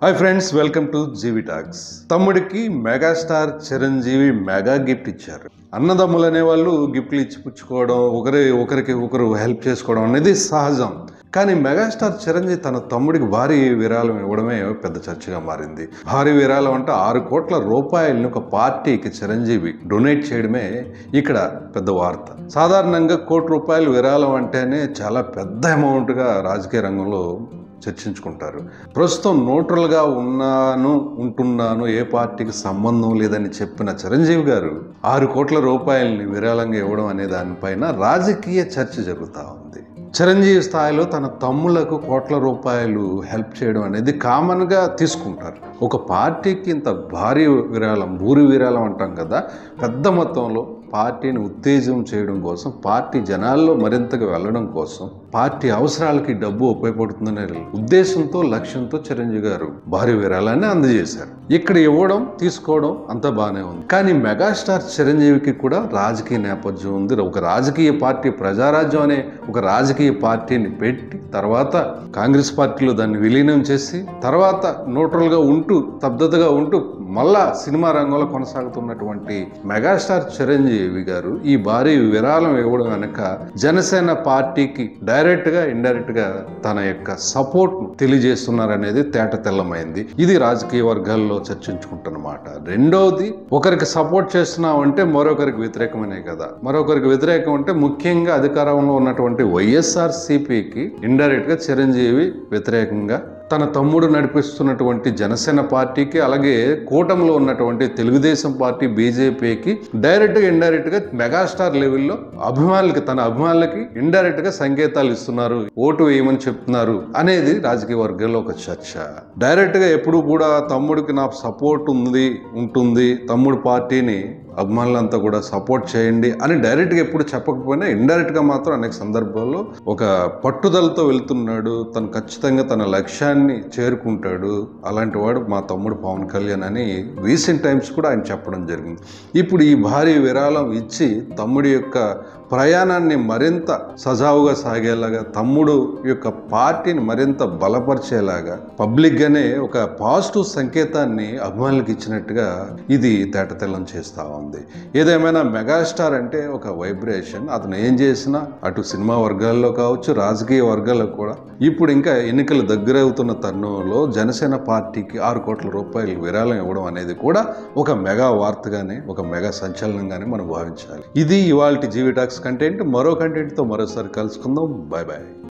hi friends welcome to GV talks తమ్ముడికి megastar Chiranjeevi mega gift ఇచ్చారు అన్నదమ్ములు అనే వాళ్ళు గిఫ్ట్లు ఇచ్చి పుచ్చుకోవడం ఒకరి ఒకరికి ఒకరు హెల్ప్ చేసుకోవడం అనేది సహజం కానీ మెగాస్టార్ చిరంజీవి తన తమ్ముడికి భారీ విరాళం ఇవ్వడమే పెద్ద చర్చగా మారింది భారీ విరాళం అంటే ఆరు కోట్ల రూపాయలను ఒక పార్టీకి చిరంజీవి డొనేట్ చేయడమే ఇక్కడ పెద్ద వార్త సాధారణంగా కోటి రూపాయలు విరాళం అంటేనే చాలా పెద్ద అమౌంట్గా రాజకీయ రంగంలో చర్చించుకుంటారు ప్రస్తుతం న్యూట్రల్గా ఉన్నాను ఉంటున్నాను ఏ పార్టీకి సంబంధం లేదని చెప్పిన చిరంజీవి గారు ఆరు కోట్ల రూపాయలని విరాళంగా ఇవ్వడం అనే దానిపైన రాజకీయ చర్చ జరుగుతూ ఉంది చిరంజీవి స్థాయిలో తన తమ్ములకు కోట్ల రూపాయలు హెల్ప్ చేయడం అనేది కామన్గా తీసుకుంటారు ఒక పార్టీకి ఇంత భారీ విరాళం భూరి విరాళం అంటాం కదా పెద్ద మొత్తంలో పార్టీని ఉత్తేజం చేయడం కోసం పార్టీ జనాల్లో మరింతగా వెళ్ళడం కోసం పార్టీ అవసరాలకి డబ్బు ఉపయోగపడుతుందనే ఉద్దేశంతో లక్ష్యంతో చిరంజీవి గారు భారీ విరాళాన్ని అందజేశారు ఇక్కడ ఇవ్వడం తీసుకోవడం అంతా బాగానే ఉంది కానీ మెగాస్టార్ చిరంజీవికి కూడా రాజకీయ నేపథ్యం ఉంది ఒక రాజకీయ పార్టీ ప్రజారాజ్యం అనే ఒక రాజకీయ పార్టీని పెట్టి తర్వాత కాంగ్రెస్ పార్టీలో దాన్ని విలీనం చేసి తర్వాత న్యూట్రల్గా ఉంటూ స్తబ్దతగా ఉంటూ మళ్ళా సినిమా రంగంలో కొనసాగుతున్నటువంటి మెగాస్టార్ చిరంజీవి గారు ఈ భారీ విరాళం ఇవ్వడం వెనక జనసేన పార్టీకి డైరెక్ట్ గా ఇండైరెక్ట్ గా తన యొక్క సపోర్ట్ తెలియజేస్తున్నారనేది తేట తెల్లమైంది ఇది రాజకీయ వర్గాల్లో చర్చించుకుంటున్నమాట రెండవది ఒకరికి సపోర్ట్ చేస్తున్నామంటే మరొకరికి వ్యతిరేకమనే కదా మరొకరికి వ్యతిరేకం అంటే ముఖ్యంగా అధికారంలో ఉన్నటువంటి వైఎస్ఆర్ సిపికి ఇండైరెక్ట్ గా చిరంజీవి వ్యతిరేకంగా తన తమ్ముడు నడిపిస్తున్నటువంటి జనసేన పార్టీకి అలాగే కూటమిలో ఉన్నటువంటి తెలుగుదేశం పార్టీ బీజేపీకి డైరెక్ట్ గా ఇండైరెక్ట్ గా మెగాస్టార్ లెవెల్లో అభిమానులకి తన అభిమానులకి ఇండైరెక్ట్ గా సంకేతాలు ఇస్తున్నారు ఓటు వేయమని చెప్తున్నారు అనేది రాజకీయ వర్గంలో ఒక చర్చ డైరెక్ట్ గా ఎప్పుడు కూడా తమ్ముడికి నా సపోర్ట్ ఉంది ఉంటుంది తమ్ముడు పార్టీని అభిమానులంతా కూడా సపోర్ట్ చేయండి అని డైరెక్ట్గా ఎప్పుడు చెప్పకపోయినా ఇండైరెక్ట్గా మాత్రం అనేక సందర్భాల్లో ఒక పట్టుదలతో వెళ్తున్నాడు తను ఖచ్చితంగా తన లక్ష్యాన్ని చేరుకుంటాడు అలాంటి వాడు మా తమ్ముడు పవన్ కళ్యాణ్ అని రీసెంట్ టైమ్స్ కూడా ఆయన చెప్పడం జరిగింది ఇప్పుడు ఈ భారీ విరాళం ఇచ్చి తమ్ముడి యొక్క ప్రయాణాన్ని మరింత సజావుగా సాగేలాగా తమ్ముడు యొక్క పార్టీని మరింత బలపరిచేలాగా పబ్లిక్గానే ఒక పాజిటివ్ సంకేతాన్ని అభిమానులకు ఇచ్చినట్టుగా ఇది తేటతెల్లం చేస్తూ ఉంది ఏదేమైనా మెగాస్టార్ అంటే ఒక వైబ్రేషన్ అతను ఏం చేసినా అటు సినిమా వర్గాల్లో కావచ్చు రాజకీయ వర్గాల్లో కూడా ఇప్పుడు ఇంకా ఎన్నికలు దగ్గర అవుతున్న తరుణంలో జనసేన పార్టీకి ఆరు కోట్ల రూపాయలు విరాళం ఇవ్వడం అనేది కూడా ఒక మెగా వార్తగానే ఒక మెగా సంచలనంగానే మనం భావించాలి ఇది ఇవాళ జీవిటాక్స్ కంటెంట్ మరో కంటెంట్తో మరోసారి కలుసుకుందాం బాయ్ బాయ్